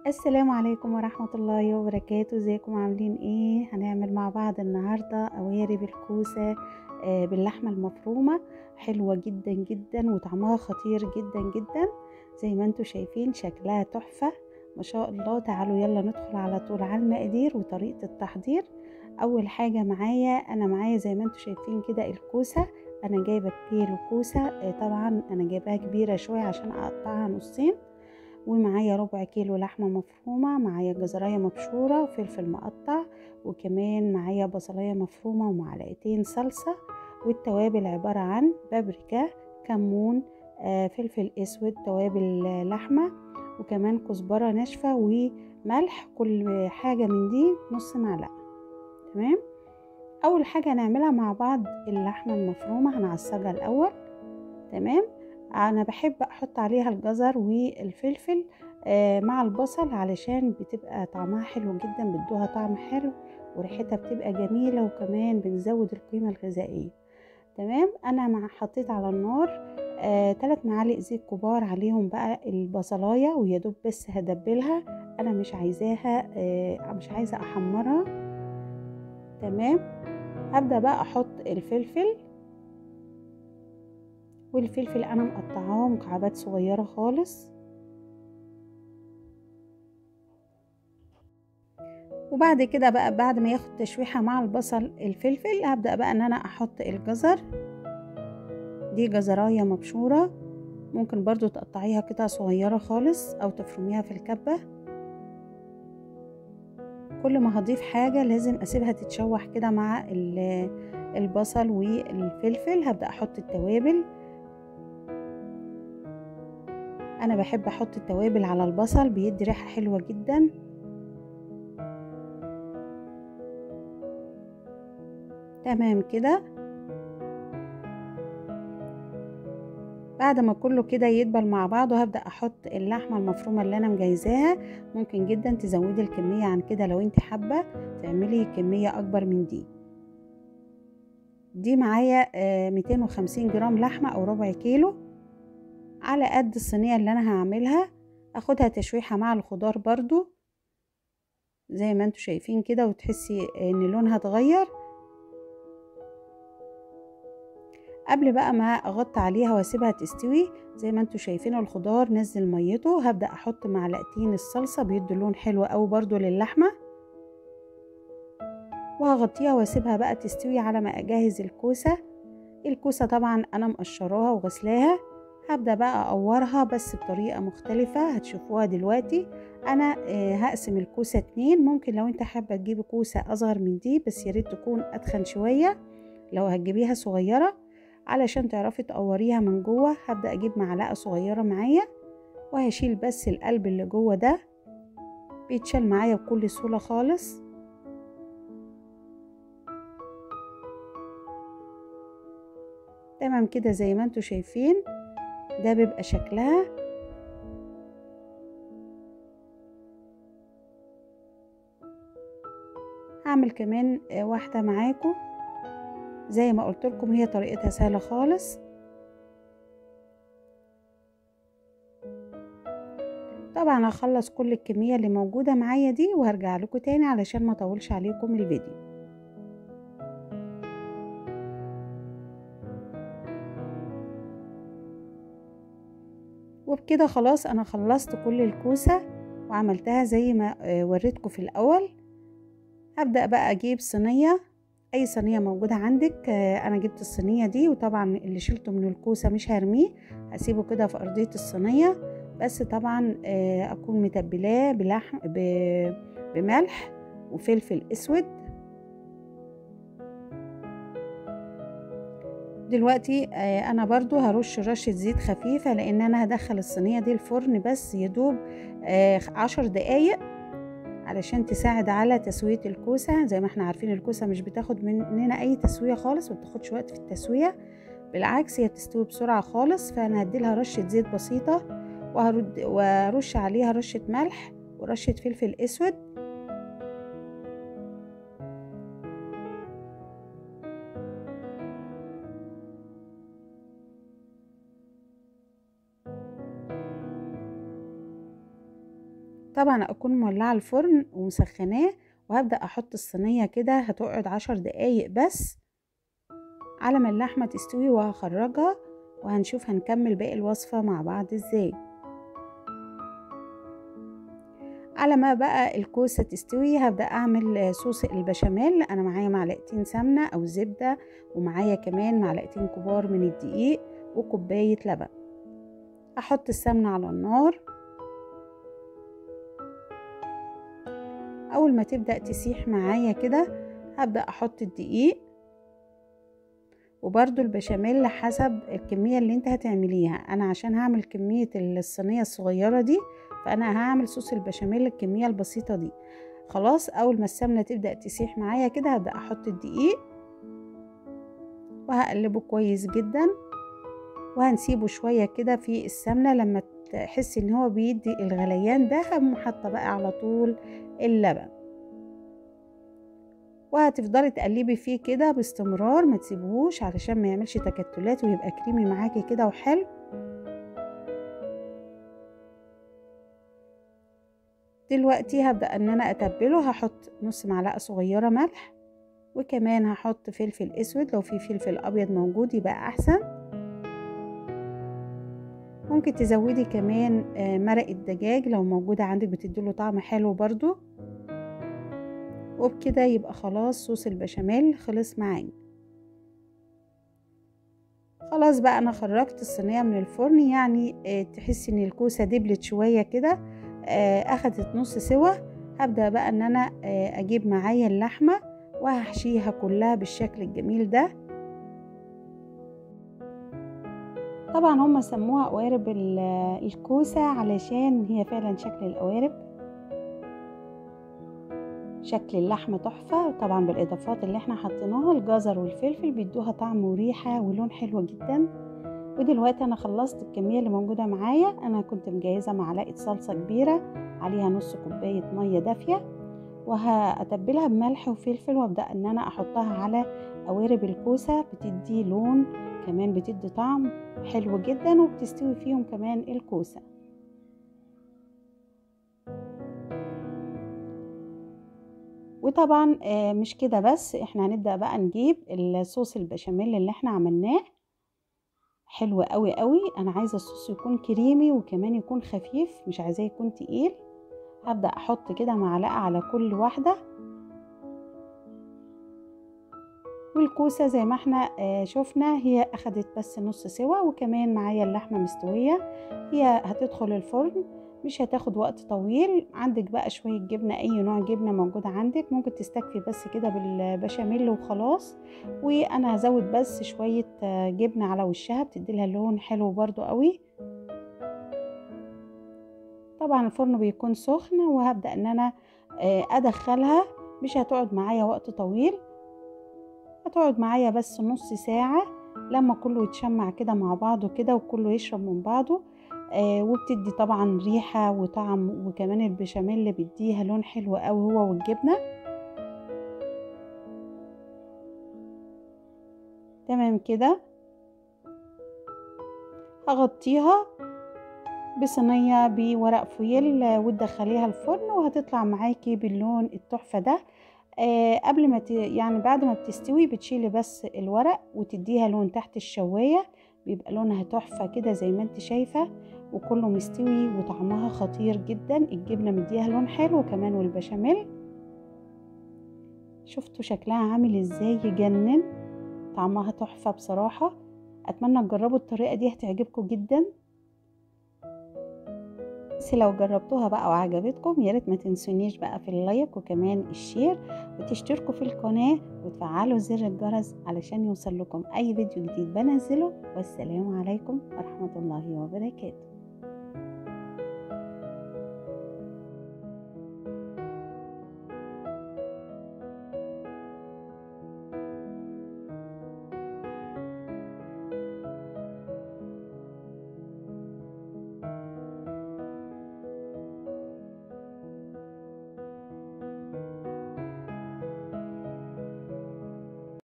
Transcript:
السلام عليكم ورحمة الله وبركاته ازيكم عاملين ايه هنعمل مع بعض النهاردة قوارب الكوسة آه، باللحمة المفرومة حلوة جدا جدا وطعمها خطير جدا جدا زي ما انتوا شايفين شكلها تحفة ما شاء الله تعالوا يلا ندخل على طول على المقادير وطريقة التحضير اول حاجة معايا انا معايا زي ما انتوا شايفين كده الكوسة انا جايبة كيلو كوسة آه، طبعا انا جايباها كبيرة شوية عشان اقطعها نصين ومعايا ربع كيلو لحمة مفرومة معايا جزراية مبشورة وفلفل مقطع وكمان معايا بصلاية مفرومة ومعلقتين صلصة والتوابل عبارة عن بابريكا كمون آه، فلفل اسود توابل آه، لحمة وكمان كزبرة ناشفة وملح كل حاجة من دي نص معلقة تمام اول حاجة هنعملها مع بعض اللحمة المفرومة هنعصجها الاول تمام انا بحب احط عليها الجزر والفلفل آه، مع البصل علشان بتبقى طعمها حلو جدا بتدوها طعم حلو وريحتها بتبقى جميلة وكمان بنزود القيمة الغذائية تمام انا مع حطيت على النار آه، تلات معالق زيت كبار عليهم بقى البصلاية ويدوب بس هدبلها انا مش عايزاها آه، مش عايزة احمرها تمام هبدأ بقى احط الفلفل والفلفل انا مقطعاه مكعبات صغيرة خالص وبعد كده بقى بعد ما ياخد تشويحة مع البصل الفلفل هبدأ بقى ان انا احط الجزر دي جزراية مبشورة ممكن برضو تقطعيها قطع صغيرة خالص او تفرميها في الكبة كل ما هضيف حاجة لازم اسيبها تتشوح كده مع البصل والفلفل هبدأ احط التوابل انا بحب احط التوابل على البصل بيدي ريحة حلوة جدا تمام كده بعد ما كله كده يدبل مع بعضه هبدأ احط اللحمة المفرومة اللي انا مجهزاها ممكن جدا تزودي الكمية عن كده لو انت حابة تعملي كمية اكبر من دي دي معايا ميتين وخمسين جرام لحمة او ربع كيلو على قد الصينية اللي انا هعملها اخدها تشويحة مع الخضار برضو زي ما انتوا شايفين كده وتحسي ان لونها اتغير قبل بقى ما اغطي عليها واسيبها تستوي زي ما انتوا شايفين الخضار نزل ميته هبدأ احط معلقتين الصلصة بيدوا لون حلو قوي برضو للحمة وهغطيها واسيبها بقى تستوي على ما اجهز الكوسة الكوسة طبعا انا مقشراها وغسلاها هبدأ بقى اقورها بس بطريقة مختلفة هتشوفوها دلوقتي انا هقسم الكوسة اتنين ممكن لو انت حابة تجيبي كوسة اصغر من دي بس ياريت تكون اتخن شوية لو هتجيبيها صغيرة علشان تعرفي تقوريها من جوه هبدأ اجيب معلقة صغيرة معايا وهشيل بس القلب اللي جوه ده بيتشال معايا بكل سهولة خالص تمام كده زي ما انتوا شايفين ده بيبقى شكلها هعمل كمان واحدة معاكم زي ما قلت لكم هي طريقتها سهلة خالص طبعا هخلص كل الكمية اللي موجودة معايا دي وهرجع لكم تاني علشان ما اطولش عليكم الفيديو وبكده خلاص انا خلصت كل الكوسة وعملتها زي ما وريتكم في الاول هبدأ بقى اجيب صينية اي صينيه موجوده عندك انا جبت الصينيه دي وطبعا اللي شلته من الكوسه مش هرميه هسيبه كده في ارضيه الصينيه بس طبعا اكون متبلاه بلحم بملح وفلفل اسود دلوقتي انا برضو هرش رشة زيت خفيفة لان انا هدخل الصينية دي الفرن بس يدوب عشر دقايق علشان تساعد على تسوية الكوسة زي ما احنا عارفين الكوسة مش بتاخد مننا اي تسوية خالص ما بتاخدش وقت في التسوية بالعكس هي بتستوي بسرعة خالص فانا هديلها رشة زيت بسيطة وهرد وارش عليها رشة ملح ورشة فلفل اسود طبعا اكون مولعه الفرن ومسخناه وهبدا احط الصينيه كده هتقعد عشر دقايق بس على ما اللحمه تستوي وهخرجها وهنشوف هنكمل باقي الوصفه مع بعض ازاي على ما بقى الكوسة تستوي هبدأ أعمل صوص البشاميل أنا معايا معلقتين سمنة أو زبدة ومعايا كمان معلقتين كبار من الدقيق وكوباية لبن أحط السمنة على النار أول ما تبدأ تسيح معايا كده هبدأ أحط الدقيق وبرده البشاميل حسب الكمية اللي انت هتعمليها انا عشان هعمل كمية الصينية الصغيرة دي فانا هعمل صوص البشاميل الكمية البسيطة دي خلاص اول ما السمنة تبدأ تسيح معايا كده هبدأ احط الدقيق وهقلبه كويس جدا وهنسيبه شوية كده في السمنة لما تحس ان هو بيدي الغليان ده هم حاطة بقى على طول اللبن وهتفضلي تقلبي فيه كده باستمرار ما تسيبهوش علشان ما يعملش تكتلات ويبقى كريمي معاكي كده وحلو دلوقتي هبدأ ان انا اتبله هحط نص معلقة صغيرة ملح وكمان هحط فلفل اسود لو في فلفل ابيض موجود يبقى احسن ممكن تزودي كمان مرق الدجاج لو موجودة عندك بتديله طعم حلو برضو وبكده يبقى خلاص صوص البشاميل خلص معايا خلاص بقى انا خرجت الصينيه من الفرن يعني اه تحسي ان الكوسه دبلت شويه كده اه اخدت نص سوا هبدا بقى ان انا اه اجيب معايا اللحمه وهحشيها كلها بالشكل الجميل ده طبعا هم سموها قوارب الكوسه علشان هي فعلا شكل القوارب شكل اللحمة تحفة طبعا بالإضافات اللي احنا حطيناها الجزر والفلفل بيدوها طعم وريحة ولون حلو جدا ودلوقتي انا خلصت الكمية اللي موجودة معايا انا كنت مجهزة معلقة صلصة كبيرة عليها نص كوباية مية دافية وهتبلها بملح وفلفل وابدأ ان انا احطها على قوارب الكوسة بتدي لون كمان بتدي طعم حلو جدا وبتستوي فيهم كمان الكوسه وطبعا مش كده بس احنا هنبدأ بقى نجيب الصوص البشاميل اللي احنا عملناه حلو قوي قوي انا عايزه الصوص يكون كريمي وكمان يكون خفيف مش عايزاه يكون تقيل هبدأ احط كده معلقه على كل واحده والكوسه زي ما احنا شفنا هي اخدت بس نص سوا وكمان معايا اللحمه مستويه هي هتدخل الفرن مش هتاخد وقت طويل عندك بقى شوية جبنة أي نوع جبنة موجودة عندك ممكن تستكفي بس كده بالبشاميل وخلاص وأنا هزود بس شوية جبنة على وشها بتديلها لون حلو برضو قوي طبعا الفرن بيكون سخن وهبدأ ان انا ادخلها مش هتقعد معايا وقت طويل هتقعد معايا بس نص ساعة لما كله يتشمع كده مع بعضه كده وكله يشرب من بعضه آه وبتدي طبعا ريحة وطعم وكمان البشاميل اللي بيديها لون حلو قوي هو والجبنة تمام كده هغطيها بصينية بورق فويل وتدخليها الفرن وهتطلع معاكي باللون التحفة ده آه قبل ما ت... يعني بعد ما بتستوي بتشيلي بس الورق وتديها لون تحت الشواية بيبقى لونها تحفة كده زي ما انت شايفة وكله مستوي وطعمها خطير جدا الجبنة مديها لون حلو كمان والبشاميل شفتوا شكلها عامل ازاي يجنن طعمها تحفة بصراحة اتمنى تجربوا الطريقة دي هتعجبكم جدا بس لو جربتوها بقى وعجبتكم يا ريت ما تنسونيش بقى في اللايك وكمان الشير وتشتركوا في القناة وتفعلوا زر الجرس علشان يوصل لكم اي فيديو جديد بنزله والسلام عليكم ورحمة الله وبركاته